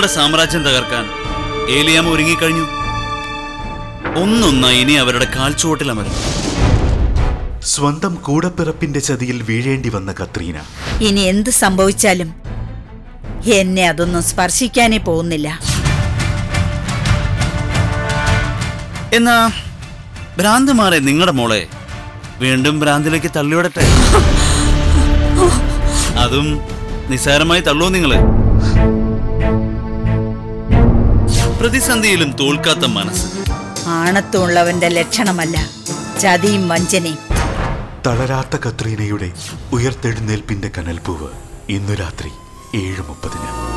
നമ്മുടെ സാമ്രാജ്യം തകർക്കാൻ ഏലിയാമ ഒരുങ്ങിക്കഴിഞ്ഞു ഒന്നൊന്നായി ഇനി അവരുടെ കാൽച്ചുവട്ടിൽ അമരും സ്വന്തം കൂടപ്പിറപ്പിന്റെ ചതിയിൽ വീഴേണ്ടി വന്ന കത്രീന ഇനി എന്ത് സംഭവിച്ചാലും എന്നെ അതൊന്നും സ്പർശിക്കാനേ പോകുന്നില്ല എന്നാ ഭ്രാന്ത് മാറെ നിങ്ങളുടെ മോളെ വീണ്ടും ഭ്രാന്തിലേക്ക് തള്ളിവിടട്ടെ അതും നിസ്സാരമായി തള്ളൂ നിങ്ങള് പ്രതിസന്ധിയിലും തോൽക്കാത്ത മനസ്സ് ആണത്തുള്ളവന്റെ ലക്ഷണമല്ല ചതിയും വഞ്ചനയും തളരാത്ത കത്രീനയുടെ ഉയർത്തെഴുന്നേൽപ്പിന്റെ കനൽപ്പൂവ് ഇന്നു രാത്രി ഏഴ് മുപ്പതിന്